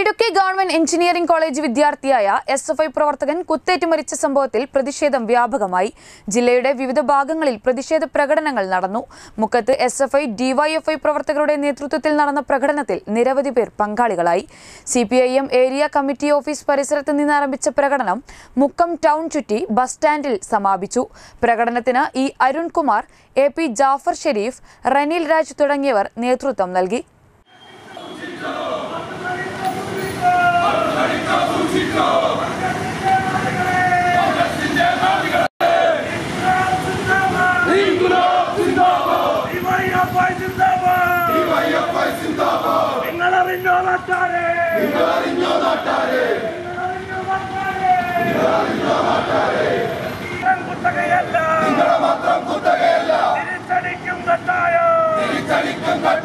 Idukki government engineering college വിദ്യാർത്ഥിയായ S F I പ്രവർത്തകൻ കുത്തേറ്റ് മരിച്ച സംഭവത്തിൽ പ്രതിഷേധം വ്യാപകമായി ജില്ലയുടെ വിവിധ ഭാഗങ്ങളിൽ പ്രതിഷേധ പ്രകടനങ്ങൾ നടന്നു മുക്കത്ത് എസ് എഫ് ഐ ഡിവൈഎഫ്ഐ പ്രവർത്തകരുടെ നേതൃത്വത്തിൽ നടന്ന പ്രകടനത്തിൽ നിരവധി പേർ പങ്കാളികളായി C P I M area committee office പരിസരത്ത് നിന്ന് ആരംഭിച്ച പ്രകടനം മുക്കം ടൗൺ ചുറ്റി ബസ് സ്റ്റാൻഡിൽ സമാപിച്ചു പ്രകടനത്തിന് E Arunkumar A P Jafar Sharif Raneel Raj തുടങ്ങിയവർ നേതൃത്വം നൽകി നിങ്ങളറിഞ്ഞോ നാട്ടാരെ കുത്തകയല്ല തിരിച്ചടിക്കും കട്ടായോ